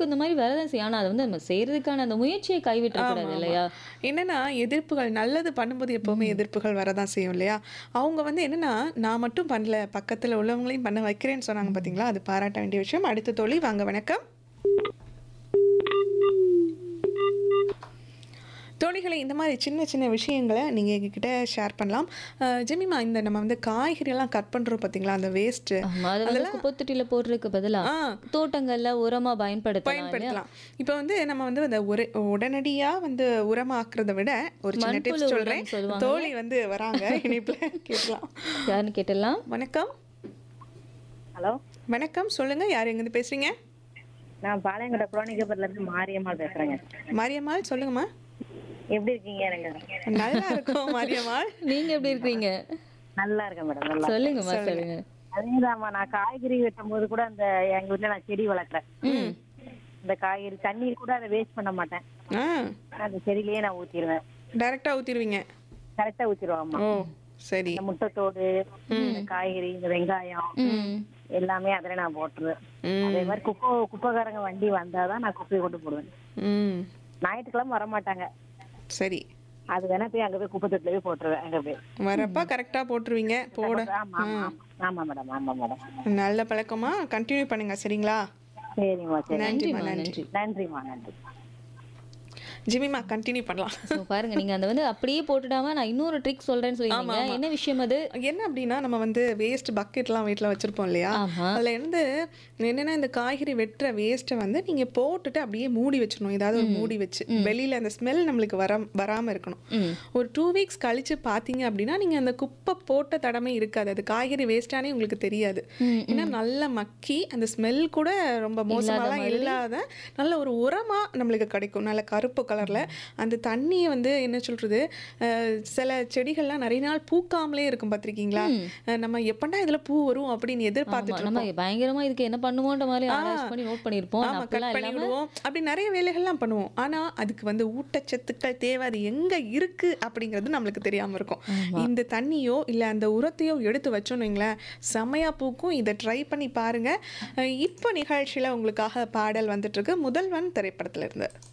எதிர்ப்பு இந்த மாதிரி வரதான் செய்யும் ஆனா அதை வந்து நம்ம செய்யறதுக்கான அந்த முயற்சியை கைவிட்டக்கூடாது ஆமா, இல்லையா என்னன்னா எதிர்ப்புகள் நல்லது பண்ணும்போது எப்பவுமே எதிர்ப்புகள் வரதான் செய்யும் இல்லையா அவங்க வந்து என்னன்னா நான் மட்டும் பண்ணல பக்கத்துல உள்ளவங்களையும் பண்ண வைக்கிறேன்னு சொன்னாங்க பாத்தீங்களா அது பாராட்ட வேண்டிய விஷயம் அடுத்த தோழி வாங்க வணக்கம் தோழிகளை இந்த மாதிரி சின்ன சின்ன விஷயங்களை நீங்கள் எங்ககிட்ட ஷேர் பண்ணலாம் அஹ் ஜெமிமா இந்த நம்ம வந்து காய்கறி எல்லாம் கட் பண்ணுறோம் பார்த்தீங்களா அந்த வேஸ்ட்டு ஆமா அதை வந்து குப்பத்தொட்டியில போடுறதுக்கு பதிலா ஆ தோட்டங்கள்ல உரமா பயன்படுத்தலாம் இல்லையா? பயன்படுத்தலாம் இப்போ வந்து நம்ம வந்து அந்த ஒரு உடனடியா வந்து உரமாக்குறத விட ஒரு சின்ன மண்புழு டிப்ஸ் உரம் சொல்றேன் சொல்லுவாங்க. தோழி வந்து வராங்க இனிப்புல கேட்கலாம் யாருன்னு கேட்டலாம் வணக்கம் ஹலோ வணக்கம் சொல்லுங்க யார் எங்கேருந்து பேசுறீங்க நான் பாளையங்கோட்டை குரோனிக்கப்பர்ல இருந்து மாரியம்மாள் பேசுறேங்க மாரியம்மாள் சொல்லுங்கம்மா எப்படி இருக்கீங்க எனக்கு நல்லா இருக்கும் மாரியம்மாள் நீங்க எப்படி இருக்கீங்க நல்லா இருக்கேன் மேடம் நல்லா சொல்லுங்கம்மா சொல்லுங்க அதேதாம்மா நான் காய்கறி வெட்டும் போது கூட அந்த எங்க வீட்டுல நான் செடி வளர்க்குறேன் இந்த காய்கறி தண்ணி கூட அதை வேஸ்ட் பண்ண மாட்டேன் ஆ அந்த செடியிலேயே நான் ஊத்திடுவேன் டைரக்டா ஊத்திடுவீங்க கரெக்டா ஊத்திடுவாம்மா ஓ சரி இந்த முட்டைத்தோடு இந்த காய்கறி இந்த வெங்காயம் ம் எல்லாமே அதுல நான் போட்டுருவேன் ம் அதே மாதிரி குப்பை குப்பைக்காரங்க வண்டி வந்தாதான் நான் குப்பையை கொண்டு போடுவேன் ம் ஞாயிற்றுக்கிழமை வர மாட்டாங்க சரி அது வேணா போய் அங்க போய் குப்பை தொட்டில போய் போட்டுருவேன் அங்க போய் வரப்ப கரெக்டா போட்டுருவீங்க போட ஆமா ஆமா ஆமா. ஆமா மேடம் ஆமா மேடம் நல்ல பழக்கமா கண்டினியூ பண்ணுங்க சரிங்களா சரிம்மா சரி நன்றிம்மா நன்றி நன்றிம்மா நன்றி ஜிமிமா கண்டினியூ பண்ணலாம் ஸோ பாருங்க நீங்க அந்த வந்து அப்படியே போட்டுடாம நான் இன்னொரு ட்ரிக் சொல்றேன்னு சொல்லிருந்தீங்க என்ன விஷயம் அது என்ன அப்படின்னா நம்ம வந்து வேஸ்ட் பக்கெட்லாம் வீட்டில் வச்சிருப்போம் இல்லையா ஆமா. அதில் இருந்து என்னன்னா இந்த காய்கறி வெட்டுற வேஸ்ட்டை வந்து நீங்கள் போட்டுட்டு அப்படியே மூடி வச்சிடணும் ஏதாவது ஒரு மூடி வச்சு வெளியில் அந்த ஸ்மெல் நம்மளுக்கு வர வராமல் இருக்கணும் ம். ஒரு டூ வீக்ஸ் கழிச்சு பார்த்தீங்க அப்படின்னா நீங்கள் அந்த குப்பை போட்ட தடமே இருக்காது அது காய்கறி வேஸ்ட்டானே உங்களுக்கு தெரியாது ஏன்னா நல்ல மக்கி அந்த ஸ்மெல் கூட ரொம்ப மோசமாலாம் இல்லாத நல்ல ஒரு உரமாக நம்மளுக்கு கிடைக்கும் நல்ல கருப்பு கலரில் அந்த தண்ணியை வந்து என்ன சொல்கிறது சில செடிகள்லாம் நிறைய நாள் பூக்காமலே இருக்கும் பார்த்துருக்கீங்களா அஹ் நம்ம எப்படா இதில் பூ வரும் அப்படின்னு ஆமா, எதிர்பார்த்துட்டு நம்ம பயங்கரமா இதுக்கு என்ன பண்ணுமோன்ற மாதிரி ஆராய்ச்சி பண்ணி நோட் பண்ணிருப்போம் ஆமா கட் அப்படிலாம் பண்ணி இல்லாம விடுவோம் அப்படி நிறைய வேலைகள்லாம் பண்ணுவோம் ஆனா அதுக்கு வந்து ஊட்டச்சத்துக்கள் தேவை அது எங்க இருக்கு அப்படிங்கிறது நம்மளுக்கு தெரியாம இருக்கும் இந்த தண்ணியோ இல்ல அந்த உரத்தையோ எடுத்து வச்சோன்னு வைங்களேன் செமையா பூக்கும் இதை ட்ரை பண்ணி பாருங்க அஹ் இப்போ நிகழ்ச்சியில உங்களுக்காக பாடல் வந்துட்டு இருக்கு முதல்வன் திரைப்படத்துல இருந்து